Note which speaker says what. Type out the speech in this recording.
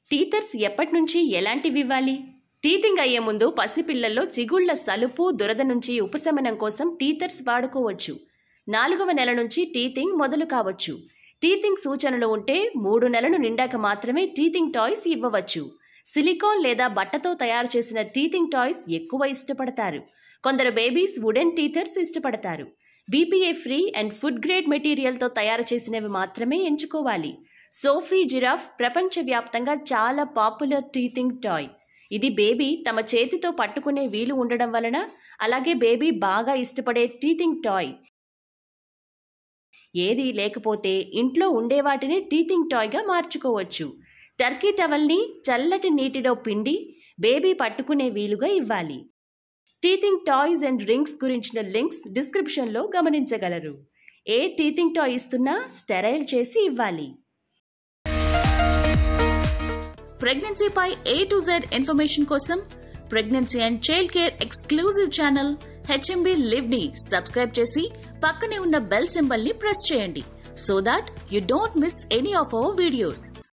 Speaker 1: teethers ఎప్పటి నుంచి ఎలాంటివి ఇవ్వాలి టీతింగ్ అయ్యే ముందు పసిపిల్లల్లో చిగుళ్ల సలుపు దురద నుంచి ఉపశమనం కోసం టీథర్స్ వాడుకోవచ్చు నాలుగవ నెల నుంచి టీతింగ్ మొదలు కావచ్చు టీతింగ్ సూచనలు ఉంటే మూడు నెలలు నిండాక మాత్రమే టీతింగ్ టాయ్స్ ఇవ్వవచ్చు సిలికాన్ లేదా బట్టతో తయారు చేసిన టీతింగ్ టాయ్స్ ఎక్కువ ఇష్టపడతారు కొందరు బేబీస్ వుడెన్ టీథర్స్ ఇష్టపడతారు BPA free and food grade మెటీరియల్తో తయారు చేసినవి మాత్రమే ఎంచుకోవాలి సోఫీ జిరాఫ్ ప్రపంచవ్యాప్తంగా చాలా పాపులర్ టీతింగ్ టాయ్ ఇది బేబీ తమ చేతితో పట్టుకునే వీలు ఉండడం వలన అలాగే బేబీ బాగా ఇష్టపడే టీతింగ్ టాయ్ ఏది లేకపోతే ఇంట్లో ఉండే వాటిని టీతింగ్ టాయ్గా మార్చుకోవచ్చు టర్కీ టవల్ని చల్లటి నీటిలో పిండి బేబీ పట్టుకునే వీలుగా ఇవ్వాలి టీతింగ్ టాయ్స్ అండ్ రింగ్స్ గురించిన లింక్స్ డిస్క్రిప్షన్లో గమనించగలరు ఏ టీతింగ్ టాయ్ ఇస్తున్నా స్టెరైల్ చేసి ఇవ్వాలి
Speaker 2: ప్రెగ్నెన్సీపై ఏ టు జెడ్ ఇన్ఫర్మేషన్ కోసం pregnancy and child care exclusive channel HMB live ని సబ్స్క్రైబ్ చేసి పక్కనే ఉన్న బెల్ సింబల్ ని ప్రెస్ చేయండి so that you don't miss any of our videos